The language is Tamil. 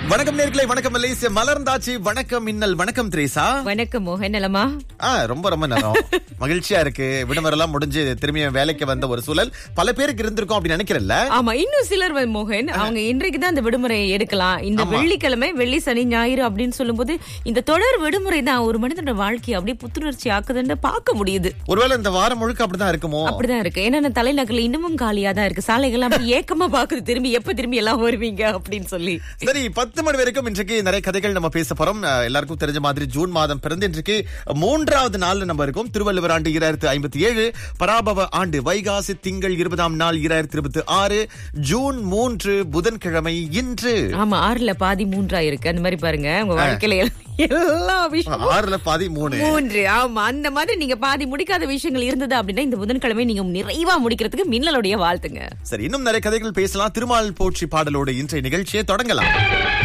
வணக்கம் நேர்களை வணக்கம் மலேசிய மலர்ந்தாச்சு வணக்கம் மின்னல் வணக்கம் திரேசா வணக்கம் மோகன் நலமா ஆ ரொம்ப ரொம்ப நேரம் மகிழ்ச்சியா இருக்கு விடுமுறை எல்லாம் முடிஞ்சு திரும்பியும் வேலைக்கு வந்த ஒரு சூழல் பல பேருக்கு இருந்திருக்கும் அப்படின்னு நினைக்கிறேன்ல ஆமா இன்னும் சிலர் வந்து மோகன் அவங்க இன்றைக்கு தான் இந்த விடுமுறையை எடுக்கலாம் இந்த வெள்ளிக்கிழமை வெள்ளி சனி ஞாயிறு அப்படின்னு சொல்லும்போது இந்த தொடர் விடுமுறை தான் ஒரு மனிதனோட வாழ்க்கையை அப்படியே புத்துணர்ச்சி ஆக்குதுன்னு பார்க்க முடியுது ஒருவேளை இந்த வாரம் முழுக்க அப்படிதான் இருக்குமோ அப்படிதான் இருக்கு ஏன்னா நான் தலைநகர்ல இன்னமும் காலியா தான் இருக்கு சாலைகள்லாம் அப்படி ஏக்கமா பாக்குது திரும்பி எப்ப திரும்பி எல்லாம் வருவீங்க அப்படின்னு சொல்லி சரி பத்து மணி வரைக்கும் இன்றைக்கு நிறைய கதைகள் நம்ம பேச போறோம் அஹ், எல்லாருக்கும் தெரிஞ்ச மாதிரி ஜூன் மாதம் பிறந்து இன்றைக்கு மூன்றாவது நாள்ல நம்ம இருக்கோம் திருவள்ளுவர் ஆண்டு இரண்டாயிரத்தி ஐம்பத்தி ஏழு பராபவ ஆண்டு வைகாசி திங்கள் இருபதாம் நாள் இரண்டாயிரத்தி இருபத்தி ஆறு ஜூன் மூன்று புதன்கிழமை இன்று ஆமா ஆறுல பாதி மூன்றா இருக்கு அந்த மாதிரி பாருங்க உங்க வாழ்க்கையில எல்லா விஷயம் ஆறுல பாதி மூணு மூன்று ஆமா அந்த மாதிரி நீங்க பாதி முடிக்காத விஷயங்கள் இருந்தது அப்படின்னா இந்த புதன்கிழமை நீங்க நிறைவா முடிக்கிறதுக்கு மின்னலுடைய வாழ்த்துங்க சரி இன்னும் நிறைய கதைகள் பேசலாம் திருமால் போற்றி பாடலோடு இன்றைய நிகழ்ச்சியை தொடங்கலாம்